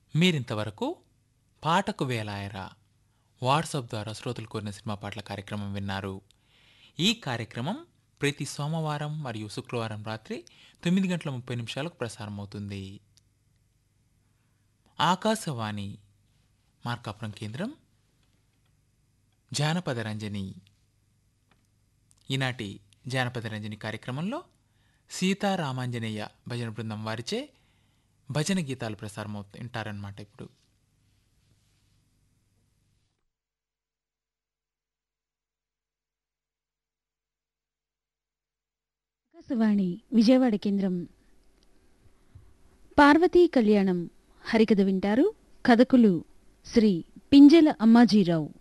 మీరింతవరకు పాటకు వేలాయరా వాట్సాప్ ద్వారా శ్రోతలు కోరిన సినిమా పాటల కార్యక్రమం విన్నారు ఈ కార్యక్రమం ప్రతి సోమవారం మరియు శుక్రవారం రాత్రి తొమ్మిది గంటల ముప్పై నిమిషాలకు ప్రసారం అవుతుంది ఆకాశవాణి మార్కాపురం కేంద్రం జానపద రంజని ఈనాటి జానపద రంజని కార్యక్రమంలో సీతారామాంజనేయ భజన బృందం వారిచే భజన గీతాలు ప్రసారం అవుతూ వింటారనమాట ఇప్పుడు ఆకాశవాణి విజయవాడ కేంద్రం పార్వతీ కళ్యాణం హరికథ వింటారు కథకులు శ్రీ పింజల అమ్మాజీరావు